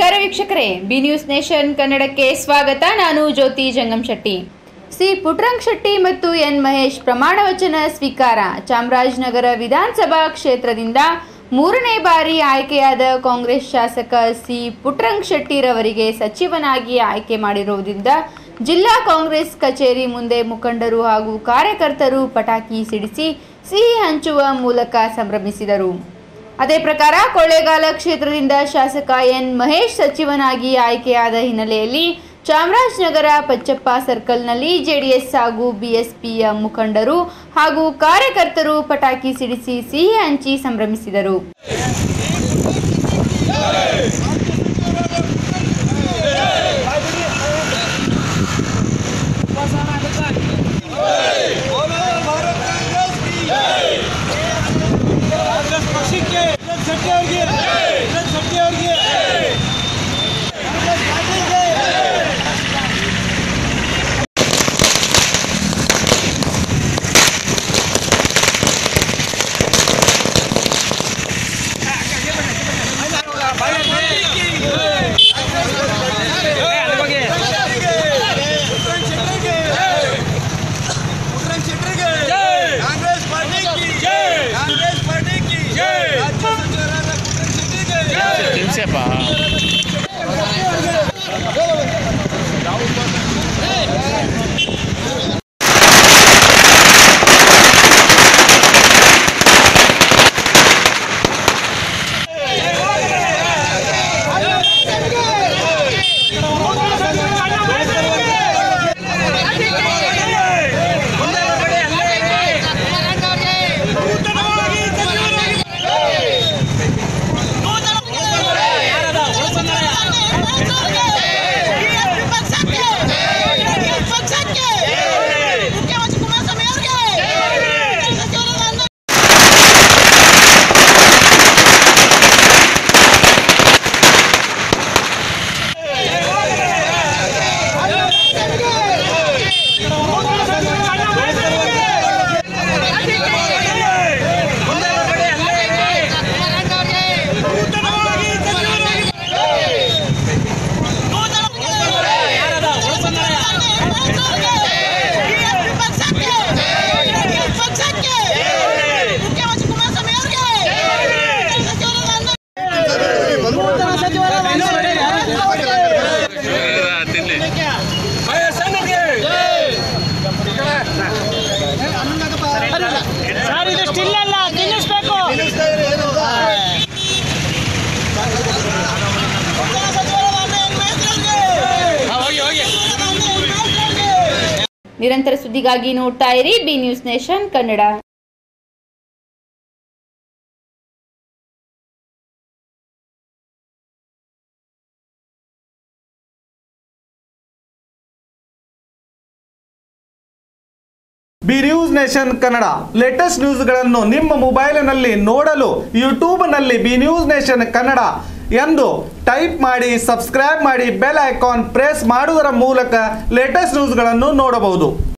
ನಮಸ್ಕಾರ ವೀಕ್ಷಕರೇ B news nation ಕನ್ನಡಕ್ಕೆ ಸ್ವಾಗತ ನಾನು ಜ್ಯೋತಿ ಜಂಗಮ್ ಶೆಟ್ಟಿ ಸಿ ಪುಟ್ರಂಗ್ ಶೆಟ್ಟಿ ಮತ್ತು ಎನ್ ಮಹೇಶ್ ಪ್ರಮಾಣ ವಚನ ಸ್ವೀಕಾರ ಚಾಮರಾಜನಗರ ವಿಧಾನಸಭಾ ಕ್ಷೇತ್ರದಿಂದ ಮೂರನೇ ಬಾರಿ ಆಯ್ಕೆಯಾದ ಕಾಂಗ್ರೆಸ್ ಶಾಸಕ ಸಿ ಪುಟ್ರಂಗ್ ಶೆಟ್ಟಿರವರಿಗೆ ಸಚಿವನಾಗಿ ಆಯ್ಕೆ ಮಾಡಿರುವುದರಿಂದ ಜಿಲ್ಲಾ ಕಾಂಗ್ರೆಸ್ ಕಚೇರಿ ಮುಂದೆ ಮುಖಂಡರು ಹಾಗೂ ಕಾರ್ಯಕರ್ತರು ಪಟಾಕಿ ಸಿಡಿಸಿ ಸಿಹಿ ಹಂಚುವ ಮೂಲಕ ಸಂಭ್ರಮಿಸಿದರು ಅದೇ ಪ್ರಕಾರ ಕೊಳ್ಳೇಗಾಲ ಕ್ಷೇತ್ರದಿಂದ ಶಾಸಕ ಎನ್ ಮಹೇಶ್ ಸಚಿವನಾಗಿ ಆಯ್ಕೆಯಾದ ಹಿನ್ನೆಲೆಯಲ್ಲಿ ಚಾಮರಾಜನಗರ ಪಚ್ಚಪ್ಪ ಸರ್ಕಲ್ನಲ್ಲಿ ಜೆಡಿಎಸ್ ಹಾಗೂ ಬಿಎಸ್ಪಿಯ ಮುಖಂಡರು ಹಾಗೂ ಕಾರ್ಯಕರ್ತರು ಪಟಾಕಿ ಸಿಡಿಸಿ ಸಿಹಿ ಹಂಚಿ ಸಂಭ್ರಮಿಸಿದರು बोलो भारत कांग्रेस की कांग्रेस पक्ष के इज्जत शक्ति और की इज्जत शक्ति और की कांग्रेस पार्टी के ಕಾಂಗ್ರೆಸ್ ಪಾರ್ಟಿ की ಕಾಂಗ್ರೆಸ್ ಪಾರ್ಟಿ की ರಾಜ್ಯ ಸಚಿವರಾದ ಪುಟ್ಟಣ್ಣ ಶೆಟ್ಟಿಗೆ ಮುಖ್ಯಮಂತ್ರಿ ಕುಮಾರಸ್ವಾಮಿ ಅವರಿಗೆ ಮುಖ್ಯಮಂತ್ರಿ ಕುಮಾರಸ್ವಾಮಿ ಸರ್ ಇದು ಸ್ಟಿಲ್ ಅಲ್ಲ ತಿನ್ನಿಸ್ಬೇಕು ನಿರಂತರ ಸುದ್ದಿಗಾಗಿ ನೋಡ್ತಾ ಇರಿ B news nation Kannada B news nation Kannada latest ನ್ಯೂಸ್ಗಳನ್ನು ನಿಮ್ಮ ಮೊಬೈಲಿನಲ್ಲಿ ನೋಡಲು ಯೂಟ್ಯೂಬ್ನಲ್ಲಿ ಬಿ ನ್ಯೂಸ್ ನೇಷನ್ ಕನ್ನಡ ಎಂದು ಟೈಪ್ ಮಾಡಿ ಸಬ್ಸ್ಕ್ರೈಬ್ ಮಾಡಿ ಬೆಲ್ ಐಕಾನ್ ಪ್ರೆಸ್ ಮಾಡುವುದರ ಮೂಲಕ ಲೇಟೆಸ್ಟ್ ನ್ಯೂಸ್ಗಳನ್ನು ನೋಡಬಹುದು